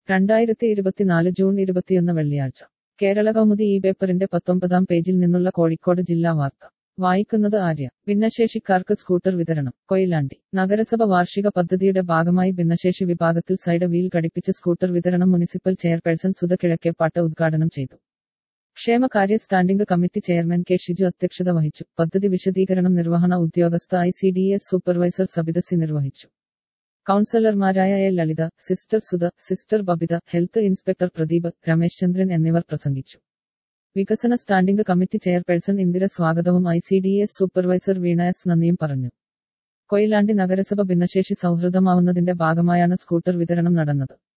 രണ്ടായിരത്തി ഇരുപത്തിനാല് ജൂൺ ഇരുപത്തിയൊന്ന് വെള്ളിയാഴ്ച കേരള കൗമുദി ഈ പേപ്പറിന്റെ പത്തൊമ്പതാം പേജിൽ നിന്നുള്ള കോഴിക്കോട് ജില്ലാ വാർത്ത വായിക്കുന്നത് ആര്യ ഭിന്നശേഷിക്കാർക്ക് സ്കൂട്ടർ വിതരണം കൊയിലാണ്ടി നഗരസഭ വാർഷിക പദ്ധതിയുടെ ഭാഗമായി ഭിന്നശേഷി വിഭാഗത്തിൽ സൈഡ് വീൽ ഘടിപ്പിച്ച സ്കൂട്ടർ വിതരണം മുനിസിപ്പൽ ചെയർപേഴ്സൺ സുധ കിഴക്കേപ്പാട്ട് ഉദ്ഘാടനം ചെയ്തു ക്ഷേമകാര്യ standing committee chairman K Shiju അധ്യക്ഷത വഹിച്ചു പദ്ധതി വിശദീകരണം നിർവഹണ ഉദ്യോഗസ്ഥ I C D S supervisor Sabitha C നിർവഹിച്ചു കൗൺസിലർമാരായ A Lalitha sister Sudha sister Babitha health inspector Pradeep Ramesh Chandran എന്നിവർ പ്രസംഗിച്ചു വികസന സ്റ്റാൻഡിംഗ് കമ്മിറ്റി ചെയർപേഴ്സൺ ഇന്ദിര സ്വാഗതവും I C D S supervisor Veena S നന്ദിയും പറഞ്ഞു കൊയിലാണ്ടി നഗരസഭ ഭിന്നശേഷി സൗഹൃദമാവുന്നതിന്റെ ഭാഗമായാണ് സ്കൂട്ടർ വിതരണം നടന്നത്